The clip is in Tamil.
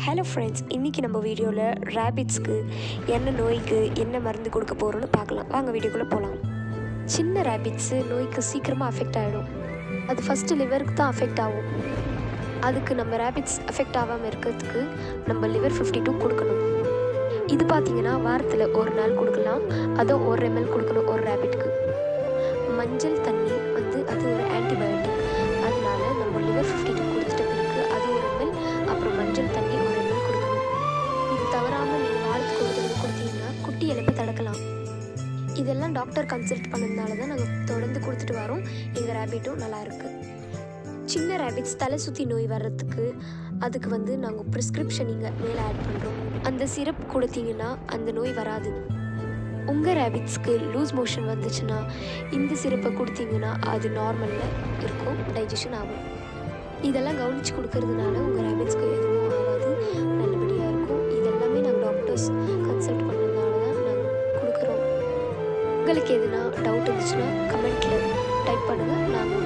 ஹலோ ஃப்ரெண்ட்ஸ் இன்றைக்கி நம்ம வீடியோவில் ரேபிட்ஸ்க்கு என்ன நோய்க்கு என்ன மருந்து கொடுக்க போகிறோன்னு பார்க்கலாம் வாங்க வீடியோக்குள்ளே போகலாம் சின்ன ரேபிட்ஸு நோய்க்கு சீக்கிரமாக அஃபெக்ட் ஆகிடும் அது ஃபஸ்ட்டு லிவருக்கு தான் அஃபெக்ட் ஆகும் அதுக்கு நம்ம ரேபிட்ஸ் அஃபெக்ட் ஆகாமல் இருக்கிறதுக்கு நம்ம லிவர் ஃபிஃப்டி டூ கொடுக்கணும் இது பார்த்தீங்கன்னா வாரத்தில் ஒரு நாள் கொடுக்கலாம் அதுவும் ஒரு எம்எல் கொடுக்கணும் ஒரு ரேபிட்க்கு மஞ்சள் தண்ணி வந்து அது ஒரு ஆன்டிபயோட்டிக் அதனால நம்ம லிவர் ஃபிஃப்டி டூ கொடுத்துட்ட பிறகு அது ஒரு எம்எல் அப்புறம் மஞ்சள் தண்ணி ஒரு எம்எல் கொடுக்கணும் இது தவறாமல் நீங்கள் வாரத்துக்கு ஒரு தடவை கொடுத்தீங்கன்னா குட்டி இழப்பை தடுக்கலாம் இதெல்லாம் டாக்டர் கன்சல்ட் பண்ணதுனால தான் நாங்கள் தொடர்ந்து கொடுத்துட்டு வரோம் எங்கள் ரேபிட்டும் நல்லா இருக்கு சின்ன ரேபிட்ஸ் தலை சுற்றி நோய் வர்றதுக்கு அதுக்கு வந்து நாங்கள் ப்ரிஸ்கிரிப்ஷன் இங்கே மேலே ஆட் பண்ணுறோம் அந்த சிரப் கொடுத்தீங்கன்னா அந்த நோய் வராது உங்கள் ரேபிட்ஸ்க்கு லூஸ் மோஷன் வந்துச்சுன்னா இந்த சிரப்பை கொடுத்தீங்கன்னா அது நார்மலில் இருக்கும் டைஜஷன் ஆகும் இதெல்லாம் கவனித்து கொடுக்கறதுனால உங்கள் ரேபிட்ஸ்க்கு எதுவும் ஆகாது நல்லபடியாக இருக்கும் இதெல்லாமே நாங்கள் டாக்டர்ஸ் கன்சல்ட் பண்ணதுனால தான் நாங்கள் கொடுக்குறோம் உங்களுக்கு எதுனா டவுட் இருந்துச்சுன்னா கமெண்ட்டில் டைப் பண்ணுங்கள் நாங்கள்